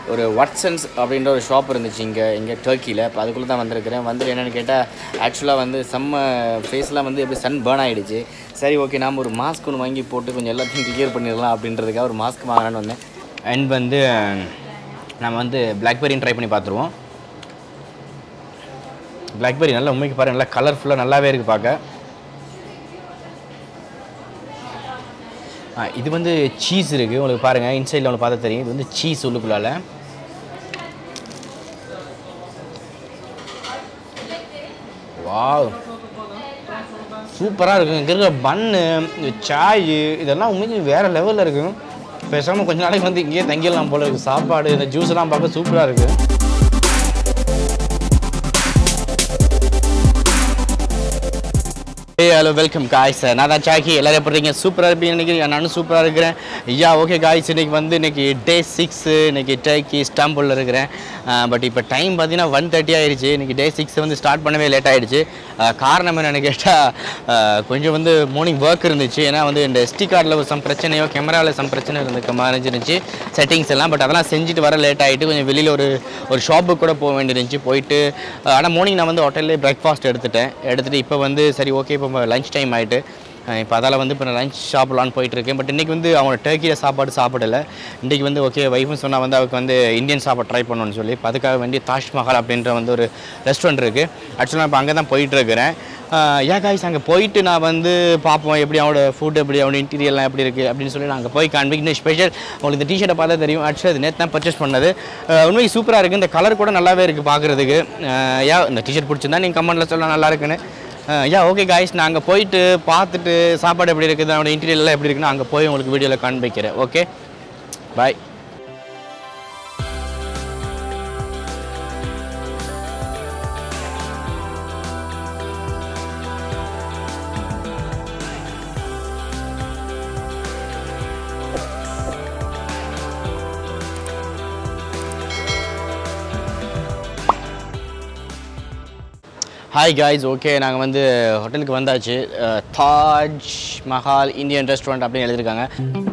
ஒரு வாட்சன்ஸ் அப்படின்ற ஒரு ஷாப் இருந்துச்சு இங்கே இங்கே டர்க்கியில் இப்போ அதுக்குள்ளே தான் வந்திருக்கிறேன் வந்து என்னென்னு கேட்டால் ஆக்சுவலாக வந்து செம்ம ஃபேஸ்லாம் வந்து எப்படி சன் பேர்ன் ஆகிடுச்சு சரி ஓகே நாம் ஒரு மாஸ்க் ஒன்று வாங்கி போட்டு கொஞ்சம் எல்லாத்தையும் கிளியர் பண்ணிடலாம் அப்படின்றதுக்காக ஒரு மாஸ்க் வாங்கலான்னு வந்தேன் அண்ட் வந்து நம்ம வந்து பிளாக்பெரின்னு ட்ரை பண்ணி பார்த்துருவோம் பிளாக்பெரி நல்லா உண்மைக்கு பாருங்க நல்லா கலர்ஃபுல்லாக நல்லாவே இருக்குது பார்க்க ஆ, இது வந்து சீஸ் இருக்குது உங்களுக்கு பாருங்கள் இன்சைடில் உங்களுக்கு பார்த்தா தெரியும் இது வந்து சீஸ் உள்ளுக்குள்ளால வாவ் சூப்பராக இருக்கும் இங்கே இருக்கிற பன்னு இந்த சாய் இதெல்லாம் உண்மைக்கு வேறு லெவலில் இருக்கும் பேசாமல் கொஞ்ச நாளைக்கு வந்து இங்கேயே தங்கிடலாம் போல இருக்குது சாப்பாடு இந்த ஜூஸ் எல்லாம் பார்க்க சூப்பராக இருக்குது ஏ ஹலோ வெல்கம் காய்ஸ் நான் தான் சாக்கி எல்லாரும் எப்படி இருக்கீங்க சூப்பராக இருப்பீங்க நினைக்கிறேன் நானும் சூப்பராக இருக்கிறேன் ஐயா ஓகே காய்ஸ் இன்னைக்கு வந்து இன்னைக்கு டே சிக்ஸு இன்னைக்கு டேக்கி இஸ்டாம்புலில் இருக்கிறேன் பட் இப்போ டைம் பார்த்தீங்கன்னா ஒன் தேர்ட்டி ஆயிடுச்சு இன்னைக்கு டே சிக்ஸ் வந்து ஸ்டார்ட் பண்ணவே லேட் ஆயிடுச்சு அஹ், காரணம் என்னென்னு கேட்டால் கொஞ்சம் வந்து மார்னிங் ஒர்க் இருந்துச்சு ஏன்னா வந்து இந்த எஸ்டி கார்டில் சம் பிரச்சனையோ கேமராவில் சம் பிரச்சனை இருந்துக்க மாதிரி இருந்துச்சு செட்டிங்ஸ் எல்லாம் பட் அதெல்லாம் செஞ்சுட்டு வர லேட் ஆகிட்டு கொஞ்சம் வெளியில் ஒரு ஒரு ஷாப்புக்கு கூட போக வேண்டியிருந்துச்சு போயிட்டு ஆனால் மார்னிங் நான் வந்து ஹோட்டல்லே பிரேக்ஃபாஸ்ட் எடுத்துட்டேன் எடுத்துகிட்டு இப்போ வந்து சரி ஓகே இப்போ லஞ்ச் டைம் ஆகிட்டு இப்போ அதால் வந்து இப்போ நான் லஞ்ச் சாப்பிட்லான்னு போயிட்டு இருக்கேன் பட் இன்றைக்கி வந்து அவங்க டர்க்கியில் சாப்பாடு சாப்பிடல இன்றைக்கி வந்து ஓகே ஒய்ஃப்னு சொன்னால் வந்து அவருக்கு வந்து இந்தியன் சாப்பாடு ட்ரை பண்ணணும்னு சொல்லி இப்போ அதுக்காக வேண்டி தாஜ்மஹால் அப்படின்ற வந்து ஒரு ரெஸ்டாரண்ட் இருக்குது ஆக்சுவலாக இப்போ அங்கே தான் போயிட்டு இருக்கிறேன் ஏன் காய்ஸ் அங்கே போயிட்டு நான் வந்து பார்ப்போம் எப்படி அவனோட ஃபுட் எப்படி அவனோட இன்டீரியர்லாம் எப்படி இருக்குது அப்படின்னு சொல்லி நான் அங்கே போய் காண்பிக்கணும் ஸ்பெஷல் உங்களுக்கு இந்த டிஷர்ட்டை பார்த்தா தெரியும் ஆக்சுவலாக இது நேற்று தான் பர்ச்சேஸ் பண்ணது அஹ் உண்மைக்கு சூப்பராக இருக்குது இந்த கலர் கூட நல்லாவே இருக்குது பார்க்குறதுக்கு ஏன் இந்த டிஷர்ட் பிடிச்சிருந்தா நீங்கள் கமெண்ட்டில் சொல்லலாம் நல்லா இருக்குன்னு யா ஓகே காய்ஸ் நான் அங்கே போயிட்டு பார்த்துட்டு சாப்பாடு எப்படி இருக்குது அவனோட இன்டீரியர்லாம் எப்படி இருக்குன்னு அங்கே போய் உங்களுக்கு வீடியோவில் காண்பிக்கிறேன் okay bye hi guys okay நாங்கள் வந்து ஹோட்டலுக்கு வந்தாச்சு அஹ், தாஜ் மஹால் இந்தியன் ரெஸ்டாரண்ட் அப்படின்னு எழுதியிருக்காங்க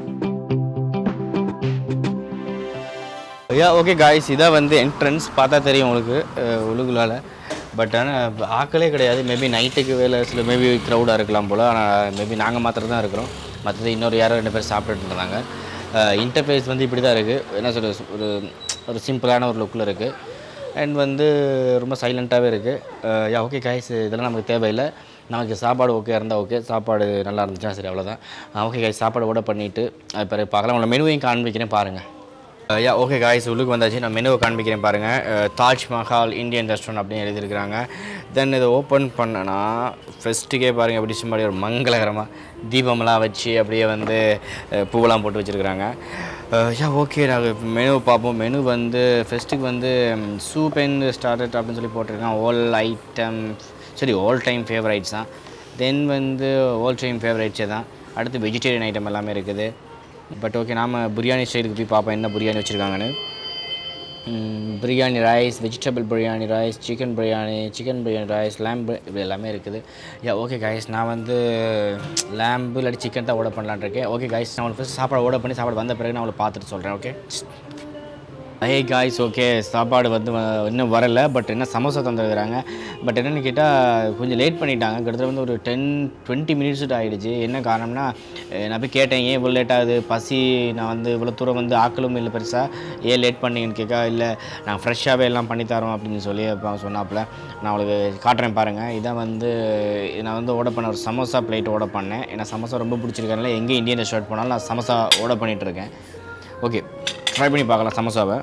ஐயா ஓகே காய்ஸ் இதான் வந்து என்ட்ரன்ஸ் பார்த்தா தெரியும் உங்களுக்கு அஹ், உள்ளுக்குள்ளால பட் ஆனால் ஆக்களே கிடையாது மேபி நைட்டுக்கு வேலை சில மேபி க்ரௌடாக இருக்கலாம் போல் ஆனால் மேபி நாங்கள் மாத்திரம் தான் இருக்கிறோம் மற்றது இன்னொரு யாரோ ரெண்டு பேர் சாப்பிட்டுட்டு இருந்தாங்க இன்டர்ஃபேஸ் வந்து இப்படி தான் இருக்குது என்ன சொல்கிறது ஒரு ஒரு சிம்பிளான ஒரு லுக்கில் இருக்குது அண்ட் வந்து ரொம்ப சைலண்ட்டாகவே இருக்குது யா ஓகே காய்ஸ் இதெல்லாம் நமக்கு தேவையில்லை நமக்கு சாப்பாடு ஓகே இருந்தால் ஓகே சாப்பாடு நல்லா இருந்துச்சா சரி அவ்வளோதான் ஓகே காய்ஸ் சாப்பாடு ஓட பண்ணிவிட்டு அது பிறகு பார்க்கலாம் உங்களை மெனுவையும் காண்பிக்கிறேன் பாருங்கள் யா ஓகே காய்ஸ் உள்ளுக்கு வந்தாச்சு நான் மெனுவை காண்பிக்கிறேன் பாருங்கள் தாஜ் மஹால் இந்தியன் ரெஸ்டாரண்ட் அப்படின்னு எழுதியிருக்கிறாங்க தென் இதை ஓப்பன் பண்ணனா ஃபஸ்ட்டுக்கே பாருங்கள் எப்படி சும்மா ஒரு மங்களகரமாக தீபம்லாம் வச்சு அப்படியே வந்து அஹ், பூவெல்லாம் போட்டு வச்சுருக்குறாங்க யா ஓகே நாங்கள் மெனு பார்ப்போம் மெனு வந்து ஃபெஸ்ட்டுக்கு வந்து சூப் அண்ட் ஸ்டார்டட் அப்படின்னு சொல்லி போட்டிருக்காங்க ஆல் ஐட்டம் சரி ஆல் டைம் ஃபேவரைட்ஸ் தான் தென் வந்து ஆல் டைம் ஃபேவரைட்ஸே தான் அடுத்து வெஜிடேரியன் ஐட்டம் எல்லாமே இருக்குது பட் ஓகே நாம் பிரியாணி ஸ்டைலுக்கு போய் பார்ப்போம் என்ன பிரியாணி வச்சுருக்காங்கன்னு biryani rice vegetable biryani rice chicken biryani chicken biryani rice lamb இப்படி எல்லாமே இருக்குது யா ஓகே காய்ஸ் நான் வந்து லேம்பு இல்லாட்டி சிக்கன் தான் ஆர்டர் பண்ணலான்னு இருக்கேன் ஓகே காய்ஸ் நான் உங்களுக்கு ஃபஸ்ட் சாப்பாடு ஆர்டர் பண்ணி சாப்பாடு வந்த பிறகு நான் உங்களுக்கு பார்த்துட்டு சொல்கிறேன் ஓகே ஹே காய்ஸ் ஓகே சாப்பாடு வந்து வ- இன்னும் வரலை பட் என்ன சமோசா தந்துருக்குறாங்க பட் என்னென்னு கேட்டால் கொஞ்சம் லேட் பண்ணிட்டாங்க கிட்டத்தட்ட வந்து ஒரு டென் டுவெண்ட்டி மினிட்ஸ் ஆகிடுச்சு என்ன காரணம்னா அஹ் நான் போய் கேட்டேன் ஏன் இவ்வளோ லேட் ஆகுது பசி நான் வந்து இவ்வளோ தூரம் வந்து ஆக்களும் இல்லை பெருசாக ஏன் லேட் பண்ணீங்கன்னு கேட்கா இல்லை நான் ஃப்ரெஷ்ஷாகவே எல்லாம் பண்ணி தரோம் அப்படின்னு சொல்லி அப்போ சொன்னாப்புல நான் உங்களுக்கு காட்டுறேன் பாருங்கள் இதான் வந்து நான் வந்து ஆர்டர் பண்ண ஒரு சமோசா பிளேட் ஆர்டர் பண்ணேன் ஏன்னா சமோசா ரொம்ப பிடிச்சிருக்கனால எங்கே இந்தியன் ரெஸ்டாரண்ட் போனாலும் நான் சமோசா ஆர்டர் பண்ணிகிட்டு இருக்கேன் ஓகே ட்ரை பண்ணி பார்க்கலாம் சமோசாவை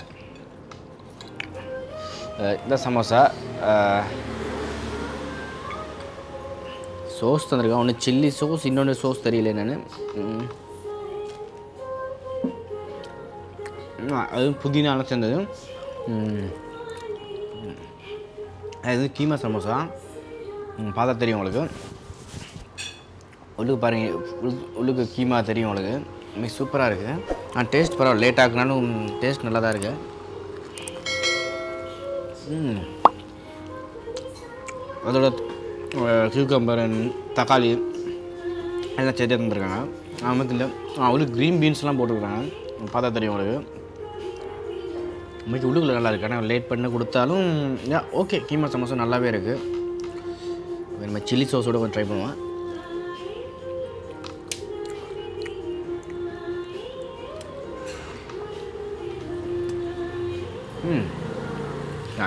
அஹ் இந்த சமோசா சோஸ் தந்திருக்கேன் ஒன்று சில்லி சோஸ் இன்னொன்று சோஸ் தெரியல என்னென்னு அது புதினாலாம் சேர்ந்தது ம். அது கீமா சமோசா ம், பார்த்தா தெரியும் உங்களுக்கு உள்ளுக்கு பாருங்க உள்ளு- உள்ளுக்கு கீமா தெரியும் உங்களுக்கு மிக சூப்பராக இருக்குது ஆனால் டேஸ்ட் பரவாயில்ல லேட் ஆகுனாலும் டேஸ்ட் நல்லா தான் இருக்குது ம் அதோட கியூக்கம்பர் தக்காளி எல்லாம் சேர்த்து தந்துருக்காங்க ஆமத்தில் அவளுக்கு க்ரீன் பீன்ஸ்லாம் போட்டிருக்காங்க பார்த்தா தெரியும் உங்களுக்கு உண்மைக்கு உள்ளுக்குள்ள நல்லா இருக்கு ஆனால் லேட் பண்ணி கொடுத்தாலும் யா ஓகே கீமா சமோசா நல்லாவே இருக்குது நம்ம சில்லி சோஸோட கொஞ்சம் ட்ரை பண்ணுவேன் ம் ஆ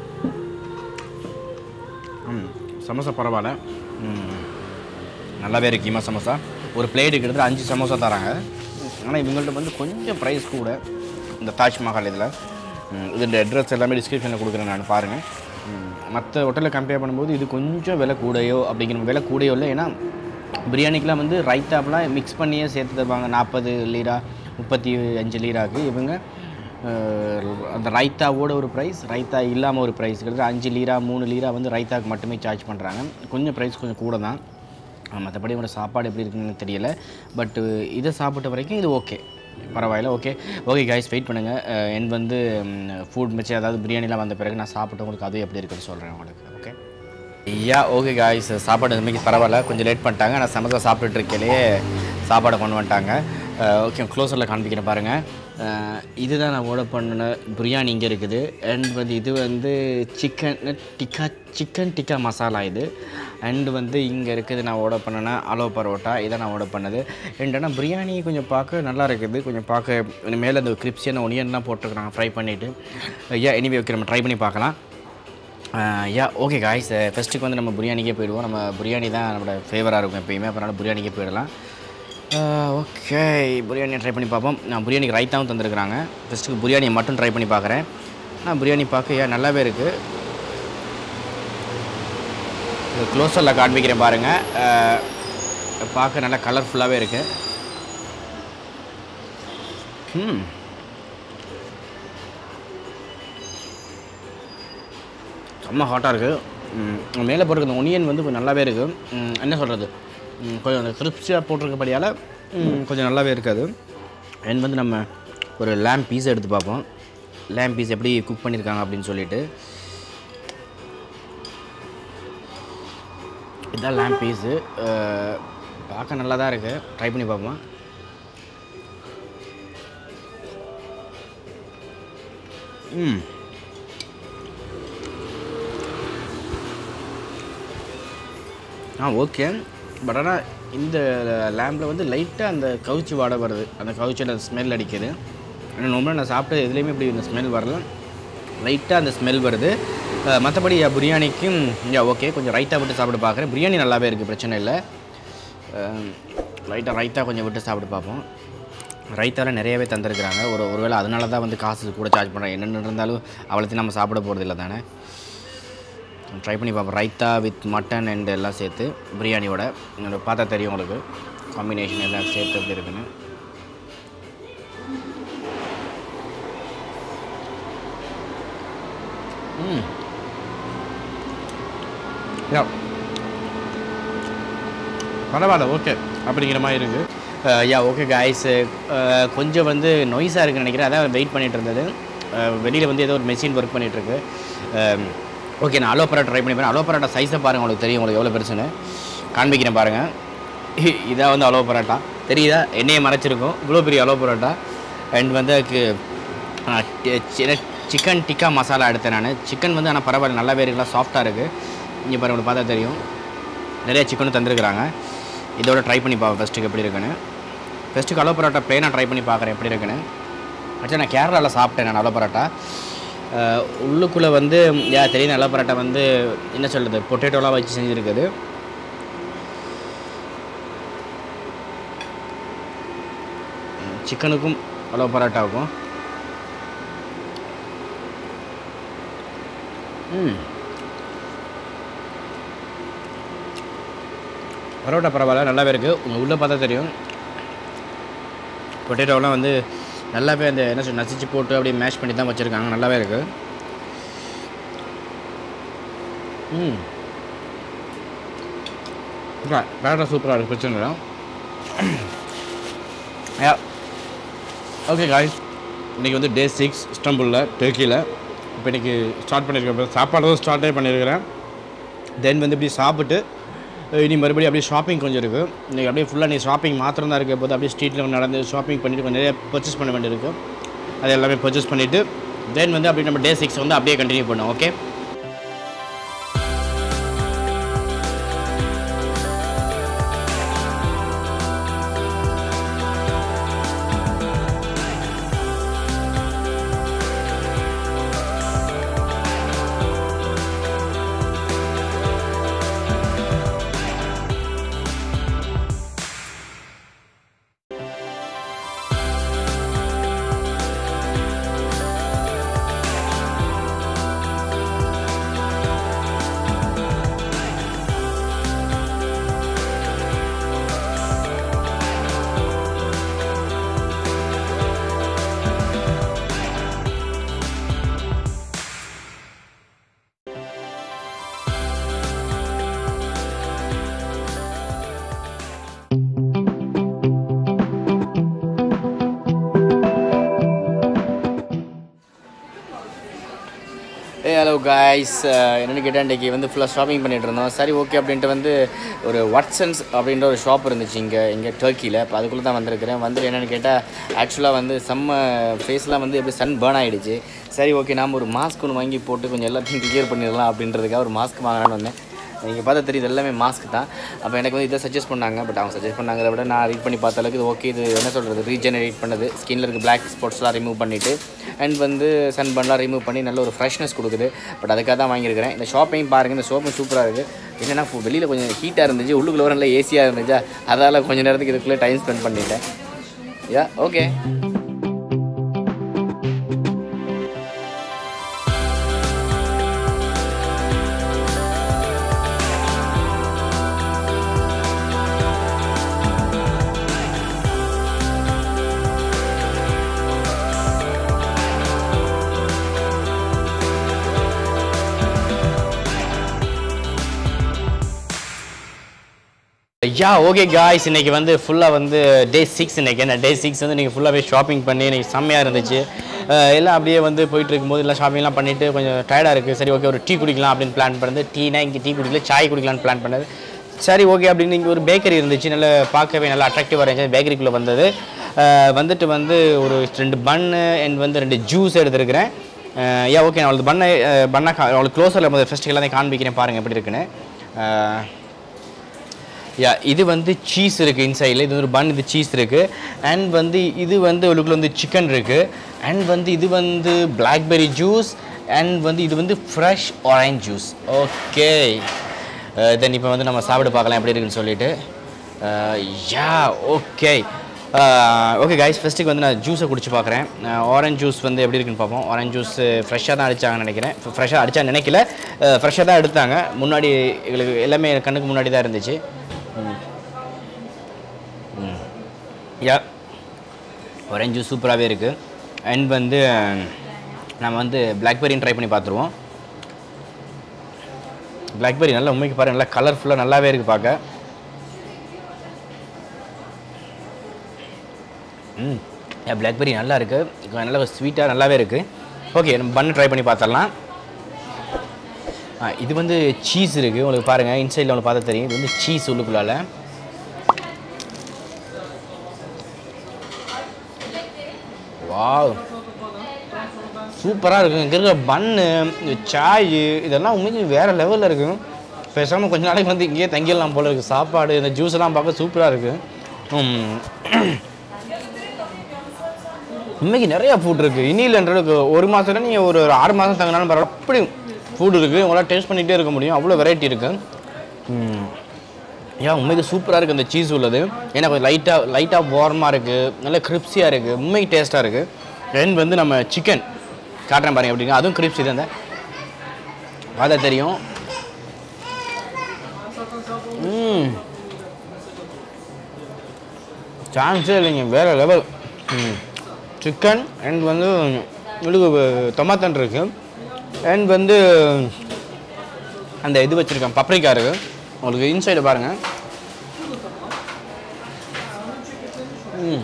ம் சமோசா பரவாயில்ல ம் நல்லாவே இருக்கு கீமா சமோசா ஒரு பிளேட்டு கிட்டத்தட்ட அஞ்சு சமோசா தராங்க ஆனால் இவங்கள்ட்ட வந்து கொஞ்சம் ப்ரைஸ் கூட இந்த தாஜ்மஹால் இதில் இதோட அட்ரஸ் எல்லாமே டிஸ்கிரிப்ஷனில் கொடுக்குறேன் நான் பாருங்கள் மற்ற ஹோட்டலில் கம்பேர் பண்ணும்போது இது கொஞ்சம் விலை கூடையோ அப்படிங்கிற விலை கூடையோ இல்லை ஏன்னா பிரியாணிக்கெலாம் வந்து ரைத்தாப்லாம் மிக்ஸ் பண்ணியே சேர்த்து தருவாங்க நாற்பது லீரா முப்பத்தி அஞ்சு லீராக்கு இவங்க அஹ், அந்த ரைத்தாவோட ஒரு ப்ரைஸ் ரைத்தா இல்லாமல் ஒரு ப்ரைஸ் கிட்டத்தட்ட அஞ்சு லீரா மூணு லீரா வந்து ரைத்தாக்கு மட்டுமே சார்ஜ் பண்ணுறாங்க கொஞ்சம் ப்ரைஸ் கொஞ்சம் கூட தான் அஹ், மற்றபடி உங்களோட சாப்பாடு எப்படி இருக்குன்னு தெரியல பட்டு இதை சாப்பிட்ட வரைக்கும் இது ஓகே பரவாயில்ல ஓகே ஓகே கைஸ் வெயிட் பண்ணுங்கள் என் வந்து ஃபுட் மிச்சம் அதாவது பிரியாணிலாம் வந்த பிறகு நான் சாப்பிட்டு உங்களுக்கு அது எப்படி இருக்குன்னு சொல்கிறேன் உங்களுக்கு ஓகே ஐயா ஓகே காய்ஸ் சாப்பாடு இன்னைக்கு பரவாயில்ல கொஞ்சம் லேட் பண்ணிட்டாங்க நான் சமோசா சாப்பிட்டுட்டு இருக்கையிலே சாப்பாடை கொண்டு வந்துட்டாங்க ஓகே க்ளோஸரில் காண்பிக்கிறேன் பாருங்கள் அஹ், இதுதான் நான் ஆர்டர் பண்ணின பிரியாணி இங்கே இருக்குது அண்ட் வந்து இது வந்து சிக்கன் டிக்கா சிக்கன் டிக்கா மசாலா இது அண்ட் வந்து இங்கே இருக்குது நான் ஆர்டர் பண்ணின அலோ பரோட்டா இதை நான் ஆர்டர் பண்ணது என்னன்னா பிரியாணி கொஞ்சம் பார்க்க நல்லா இருக்குது கொஞ்சம் பார்க்க மேலே அந்த கிரிப்ஸியான ஒனியன்லாம் போட்டிருக்கிறாங்க ஃப்ரை பண்ணிவிட்டு ஐயா எனிவே ஓகே நம்ம ட்ரை பண்ணி பார்க்கலாம் யா ஓகே காய்ஸ் ஃபஸ்ட்டுக்கு வந்து நம்ம பிரியாணிக்கே போயிடுவோம் நம்ம பிரியாணி தான் நம்மளோட ஃபேவராக இருக்கும் எப்பயுமே அதனால் பிரியாணிக்கே போயிடலாம் ஓகே பிரியாணியை ட்ரை பண்ணி பார்ப்போம் நான் பிரியாணிக்கு ரைத்தாவும் தந்திருக்கிறாங்க ஃபஸ்ட்டுக்கு பிரியாணியை மட்டும் ட்ரை பண்ணி பார்க்குறேன் நான் பிரியாணி பார்க்க ஏன் நல்லாவே இருக்குது இது க்ளோஸரில் காண்பிக்கிறேன் பாருங்கள் பார்க்க நல்லா கலர்ஃபுல்லாகவே இருக்குது ம் செம்ம ஹாட்டாக இருக்குது மேலே போட்டிருக்க அந்த ஒனியன் வந்து கொஞ்சம் நல்லாவே இருக்குது ம், என்ன சொல்கிறது கொஞ்சம் அந்த கிரிப்ஸியாக போட்டிருக்கபடியால் ம், கொஞ்சம் நல்லாவே இருக்காது அண்ட் வந்து நம்ம ஒரு லேம் பீஸ் எடுத்து பார்ப்போம் லேம் பீஸ் எப்படி குக் பண்ணியிருக்காங்க அப்படின்னு சொல்லிட்டு இதுதான் லேம் பீஸு பார்க்க நல்லா தான் இருக்குது ட்ரை பண்ணி பார்ப்போம் ம் ஆ ஓகே பட் ஆனால் இந்த லேம்பில் வந்து லைட்டாக அந்த கவுச்சி வாடை வருது அந்த கவுச்சியில் ஸ்மெல் அடிக்குது ஆனால் ரொம்ப நான் சாப்பிட்ட எதுலேயுமே இப்படி இந்த ஸ்மெல் வரல லைட்டாக அந்த ஸ்மெல் வருது அஹ், மற்றபடி பிரியாணிக்கும் யா ஓகே கொஞ்சம் ரைட்டாக விட்டு சாப்பிட்டு பார்க்குறேன் பிரியாணி நல்லாவே இருக்குது பிரச்சனை இல்லை லைட்டாக ரைத்தா கொஞ்சம் விட்டு சாப்பிட்டு பார்ப்போம் ரைத்தாவில் நிறையவே தந்திருக்கிறாங்க ஒரு ஒருவேளை அதனால தான் வந்து காசு கூட சார்ஜ் பண்ணுறேன் என்னென்னு இருந்தாலும் அவ்வளோத்தையும் நம்ம சாப்பிட போகிறது இல்லை தானே ட்ரை பண்ணி பார்ப்போம் ரைத்தா வித் மட்டன் அண்ட் எல்லாம் சேர்த்து பிரியாணியோட உங்களுக்கு பார்த்தா தெரியும் உங்களுக்கு காம்பினேஷன் எல்லாம் சேர்த்து எப்படி இருக்குன்னு ம் யா பரவாயில்ல ஓகே அப்படிங்கிற மாதிரி இருக்குது யா ஓகே காய்ஸு கொஞ்சம் வந்து நொய்ஸாக இருக்குன்னு நினைக்கிறேன் அதான் வெயிட் பண்ணிட்டு இருந்தது வெளியில் வந்து ஏதோ ஒரு மெஷின் ஒர்க் பண்ணிகிட்ருக்கு ஓகே நான் அலோ பரோட்டா ட்ரை பண்ணி பாருங்க அலோ பரோட்டா சைஸை பாருங்கள் உங்களுக்கு தெரியும் உங்களுக்கு எவ்வளோ பெருசுன்னு காண்பிக்கிறேன் பாருங்கள் இதான் வந்து அலோ பரோட்டா தெரியுதா எண்ணெயை மறைச்சிருக்கும் இவ்வளோ பெரிய அலோ பரோட்டா அண்ட் வந்து அதுக்கு சிக்கன் டிக்கா மசாலா எடுத்தேன் நான் சிக்கன் வந்து ஆனால் பரவாயில்ல நல்லாவே இருக்குல்ல சாஃப்டாக இருக்குது இங்கே பாருங்க உங்களுக்கு பார்த்தா தெரியும் நிறைய சிக்கனும் தந்திருக்கிறாங்க இதோட ட்ரை பண்ணி பார்ப்பேன் ஃபஸ்ட்டுக்கு எப்படி இருக்குன்னு ஃபஸ்ட்டுக்கு அலோ பரோட்டா ப்ளேனாக ட்ரை பண்ணி பார்க்குறேன் எப்படி இருக்குன்னு ஆக்சுவலாக நான் கேரளாவில் சாப்பிட்டேன் நான் அலோ பரோட்டா அஹ், உள்ளுக்குள்ளே வந்து யா தெரியும் அலோ பரோட்டா வந்து என்ன சொல்கிறது பொட்டேட்டோலாம் வச்சு செஞ்சுருக்குது சிக்கனுக்கும் அலோ பரோட்டாவுக்கும் ம் பரோட்டா பரவாயில்ல நல்லாவே இருக்குது உங்கள் உள்ளே பார்த்தா தெரியும் பொட்டேட்டோலாம் வந்து நல்லாவே அந்த என்ன சொல் நசிச்சு போட்டு அப்படியே மேஷ் பண்ணி தான் வச்சுருக்காங்க நல்லாவே இருக்குது ம் பரோட்டா சூப்பராக இருக்குது பிரச்சனை இல்லை யா ஓகே காய்ஸ் இன்றைக்கி வந்து டே சிக்ஸ் இஸ்டம்புளில் டெர்க்கியில் இப்போ இன்றைக்கி ஸ்டார்ட் பண்ணியிருக்கேன் சாப்பாடு ஸ்டார்ட்டே பண்ணியிருக்கிறேன் தென் வந்து இப்படி சாப்பிட்டு அஹ் இனி மறுபடியும் அப்படியே ஷாப்பிங் கொஞ்சம் இருக்குது இன்றைக்கி அப்படியே ஃபுல்லாக நீ ஷாப்பிங் மாத்திரம் தான் இருக்க போது அப்படியே ஸ்ட்ரீட்டில் நடந்து ஷாப்பிங் பண்ணிட்டு கொஞ்சம் நிறைய பர்ச்சேஸ் பண்ண வேண்டியிருக்கு அது எல்லாமே பர்ச்சேஸ் பண்ணிவிட்டு தென் வந்து அப்படியே நம்ம டே சிக்ஸ் வந்து அப்படியே கண்டினியூ பண்ணுவோம் ஓகே ஏ ஹலோ காய்ஸ் என்னென்னு கேட்டால் இன்றைக்கி வந்து ஃபுல்லாக ஷாப்பிங் பண்ணிட்டு இருந்தோம் சரி ஓகே அப்படின்ட்டு வந்து ஒரு வாட்சன்ஸ் அப்படின்ற ஒரு ஷாப் இருந்துச்சு இங்கே இங்கே டர்க்கியில் இப்போ அதுக்குள்ளே தான் வந்திருக்கிறேன் வந்து என்னென்னு கேட்டால் ஆக்சுவலாக வந்து செம்ம ஃபேஸ்லாம் வந்து எப்படி சன் பேர்ன் ஆகிடுச்சு சரி ஓகே நாம் ஒரு மாஸ்க் ஒன்று வாங்கி போட்டு கொஞ்சம் எல்லாத்தையும் கிளியர் பண்ணிடலாம் அப்படின்றதுக்காக ஒரு மாஸ்க் வாங்கலான்னு வந்தேன் நீங்கள் பார்த்தா தெரியுது எல்லாமே மாஸ்க் தான் அப்போ எனக்கு வந்து இதை சஜஸ்ட் பண்ணாங்க பட் அவங்க சஜஸ்ட் பண்ணாங்கிறத விட நான் ரீட் பண்ணி பார்த்த அளவுக்கு இது ஓகே இது என்ன சொல்கிறது ரீஜெனரேட் பண்ணது ஸ்கின்ல இருக்க பிளாக் ஸ்பாட்ஸ்லாம் ரிமூவ் பண்ணிவிட்டு அண்ட் வந்து சன் பன்லாம் ரிமூவ் பண்ணி நல்ல ஒரு ஃப்ரெஷ்னஸ் கொடுக்குது பட் அதுக்காக தான் வாங்கியிருக்கிறேன் இந்த ஷாப்பையும் பாருங்கள் இந்த ஷாப்பும் சூப்பராக இருக்குது என்னென்னா வெளியில் கொஞ்சம் ஹீட்டாக இருந்துச்சு உள்ளுக்குள்ள வர நல்லா ஏசியாக இருந்துச்சா அதால் கொஞ்சம் நேரத்துக்கு இதுக்குள்ளே டைம் ஸ்பெண்ட் பண்ணிட்டேன் yeah okay yeah okay guys இன்னைக்கு வந்து ஃபுல்லாக வந்து டே சிக்ஸ் இன்னைக்கு என்ன டே சிக்ஸ் வந்து நீங்கள் ஃபுல்லாகவே ஷாப்பிங் பண்ணி இன்னைக்கு செம்மையாக இருந்துச்சு அஹ் எல்லாம் அப்படியே வந்து போயிட்டு இருக்கும்போது எல்லாம் ஷாப்பிங்லாம் பண்ணிட்டு கொஞ்சம் டயர்டாக இருக்குது சரி ஓகே ஒரு டீ குடிக்கலாம் அப்படின்னு பிளான் பண்ணது டீனா இங்கே டீ குடிக்கல சாய் குடிக்கலாம்னு பிளான் பண்ணது சரி ஓகே அப்படின்னு இங்கே ஒரு பேக்கரி இருந்துச்சு நல்லா பார்க்கவே நல்லா அட்ராக்டிவாக இருந்துச்சு பேக்கரிக்குள்ளே வந்தது அஹ் வந்துட்டு வந்து ஒரு ரெண்டு பன்னு அண்ட் வந்து ரெண்டு ஜூஸ் எடுத்துருக்கிறேன் யா ஓகே நான் அவளுக்கு பண்ணை பண்ணை கா அவளுக்கு க்ளோஸரில் முதல் ஃபஸ்ட்டு எல்லாத்தையும் காண்பிக்கிறேன் பாருங்கள் எப்படி இருக்குன்னு அஹ் யா இது வந்து சீஸ் இருக்குது இன்சைடில் இது ஒரு பன் இது சீஸ் இருக்குது அண்ட் வந்து இது வந்து உள்ளுக்குள்ள வந்து சிக்கன் இருக்குது அண்ட் வந்து இது வந்து பிளாக்பெரி ஜூஸ் அண்ட் வந்து இது வந்து fresh orange juice okay then இப்போ வந்து நம்ம சாப்பிட்டு பார்க்கலாம் எப்படி இருக்குன்னு சொல்லிட்டு யா ஓகே ஓகே கைஸ் ஃபஸ்ட்டுக்கு வந்து நான் ஜூஸை குடிச்சு பார்க்குறேன் ஆரஞ்ச் ஜூஸ் வந்து எப்படி இருக்குன்னு பார்ப்போம் ஆரஞ்ச் ஜூஸ் ஃப்ரெஷ்ஷாக தான் அடித்தாங்கன்னு நினைக்கிறேன் ஃப்ரெஷ்ஷாக அடித்தா நினைக்கல ஃப்ரெஷ்ஷாக தான் எடுத்தாங்க முன்னாடி எங்களுக்கு எல்லாமே கண்ணுக்கு முன்னாடி தான் இருந்துச்சு யா ஆரஞ்ச் ஜூஸ் சூப்பராகவே இருக்குது அண்ட் வந்து நம்ம வந்து பிளாக்பெரியும் ட்ரை பண்ணி பார்த்துருவோம் பிளாக்பெரி நல்லா உண்மைக்கு பாருங்க நல்லா கலர்ஃபுல்லாக நல்லாவே இருக்குது பார்க்க ம் பிளாக்பெரி நல்லா இருக்குது நல்லா ஸ்வீட்டாக நல்லாவே இருக்குது ஓகே நம்ம பண்ணு ட்ரை பண்ணி பார்த்துடலாம் ஆ, இது வந்து சீஸ் இருக்குது உங்களுக்கு பாருங்கள் இன்சைடில் உங்களுக்கு பார்த்தா தெரியும் இது வந்து சீஸ் உள்ளுக்குள்ளால வாவ் சூப்பராக இருக்கும் இங்கே இருக்கிற பன்னு இந்த சாய் இதெல்லாம் உண்மைக்கு வேறு லெவலில் இருக்கும் பேசாமல் கொஞ்ச நாளைக்கு வந்து இங்கேயே தங்கிடலாம் போல இருக்குது சாப்பாடு இந்த ஜூஸ் எல்லாம் பார்க்க சூப்பராக இருக்குது உண்மைக்கு நிறைய ஃபுட் இருக்குது இனியிலன்றதுக்கு ஒரு மாதத்துல நீங்கள் ஒரு ஒரு ஆறு மாதம் தங்கினாலும் பரவாயில்ல அப்படி ஃபுட் இருக்குது உங்களால் டேஸ்ட் பண்ணிகிட்டே இருக்க முடியும் அவ்வளோ வெரைட்டி இருக்குது ஏன் உண்மைக்கு சூப்பராக இருக்குது இந்த சீஸ் உள்ளது ஏன்னா கொஞ்சம் லைட்டாக லைட்டாக வார்மாக இருக்குது நல்ல கிரிப்ஸியாக இருக்குது உண்மைக்கு டேஸ்ட்டாக இருக்குது தென் வந்து நம்ம சிக்கன் காட்டுறேன் பாருங்க எப்படிங்க அதுவும் கிரிப்ஸி தான் பார்த்தா தெரியும் ம் சான்ஸே இல்லைங்க வேறு லெவல் ம் சிக்கன் அண்ட் வந்து உங்களுக்கு டொமாத்தன் இருக்கு அண்ட் வந்து அந்த இது வச்சுருக்கேன் பப்ரிக்கா இருக்கு உங்களுக்கு இன்சைடு பாருங்கள் ம்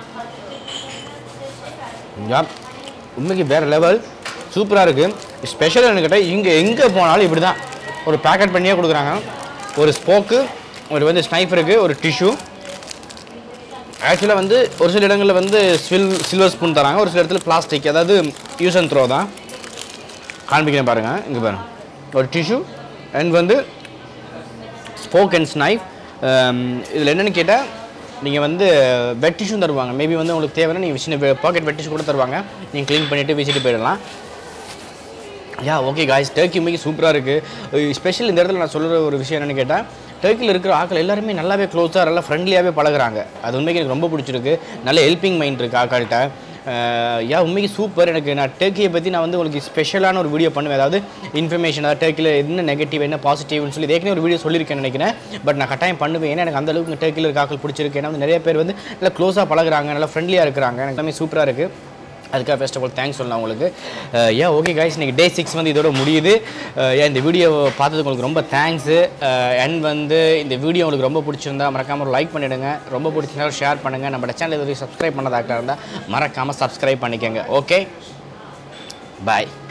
யா உண்மைக்கு வேறு லெவல் சூப்பராக இருக்குது ஸ்பெஷல் என்ன கேட்டால் இங்கே எங்கே போனாலும் இப்படி தான் ஒரு பேக்கெட் பண்ணியே கொடுக்குறாங்க ஒரு ஸ்போக்கு ஒரு வந்து ஸ்னைஃப் இருக்குது ஒரு டிஷ்யூ ஆக்சுவலாக வந்து ஒரு சில இடங்களில் வந்து சில் சில்வர் ஸ்பூன் தராங்க ஒரு சில இடத்துல பிளாஸ்டிக் அதாவது யூஸ் அண்ட் த்ரோ தான் காண்பிக்கிறேன் பாருங்கள் இங்கே பாருங்க ஒரு டிஷ்யூ அண்ட் வந்து ஸ்போக் அண்ட் ஸ்னைஃப் இதில் என்னென்னு கேட்டால் நீங்கள் வந்து வெட் டிஷ்யூ தருவாங்க மேபி வந்து உங்களுக்கு தேவைன்னா நீங்கள் சின்ன பாக்கெட் வெட் டிஷ்யூ கூட தருவாங்க நீங்கள் க்ளீன் பண்ணிவிட்டு வீசிட்டு போயிடலாம் யா ஓகே காய்ஸ் டர்க்கி உண்மைக்கு சூப்பராக இருக்குது ஸ்பெஷல் இந்த இடத்துல நான் சொல்கிற ஒரு விஷயம் என்னென்னு கேட்டால் டர்க்கியில் இருக்கிற ஆட்கள் எல்லாருமே நல்லாவே க்ளோஸாக நல்லா ஃப்ரெண்ட்லியாகவே பழகுறாங்க அது உண்மைக்கு எனக்கு ரொம்ப பிடிச்சிருக்கு நல்ல ஹெல்பிங் மைண்ட் இருக்குது ஆக்கள்கிட்ட யா உண்மைக்கு சூப்பர் எனக்கு நான் டர்க்கியை பற்றி நான் வந்து உங்களுக்கு ஸ்பெஷலான ஒரு வீடியோ பண்ணுவேன் அதாவது இன்ஃபர்மேஷன் அதாவது டர்க்கியில் என்ன நெகட்டிவ் என்ன பாசிட்டிவ்னு சொல்லி ஏற்கனவே ஒரு வீடியோ சொல்லியிருக்கேன் நினைக்கிறேன் பட் நான் கட்டாயம் பண்ணுவேன் ஏன்னா எனக்கு அந்த அளவுக்கு டர்க்கியில் இருக்க ஆட்கள் பிடிச்சிருக்கு ஏன்னா வந்து நிறைய பேர் வந்து நல்லா க்ளோஸாக பழகுறாங்க நல்லா ஃப்ரெண்ட்லியாக இருக்கிறாங்க எனக்கு எல்லாமே சூப்பராக இருக்குது அதுக்காக ஃபர்ஸ்ட் ஆஃப் ஆல் தேங்க்ஸ் சொல்லலாம் உங்களுக்கு ஏன் ஓகே காய்ஸ் இன்றைக்கி டே சிக்ஸ் வந்து இதோட முடியுது ஏன் இந்த வீடியோ பார்த்ததுக்கு உங்களுக்கு ரொம்ப தேங்க்ஸு அண்ட் வந்து இந்த வீடியோ உங்களுக்கு ரொம்ப பிடிச்சிருந்தா மறக்காமல் ஒரு லைக் பண்ணிவிடுங்க ரொம்ப பிடிச்சிருந்தா ஷேர் பண்ணுங்கள் நம்ம சேனல் இது சப்ஸ்கிரைப் பண்ணதாக்கா இருந்தால் மறக்காமல் சப்ஸ்கிரைப் பண்ணிக்கோங்க ஓகே பாய்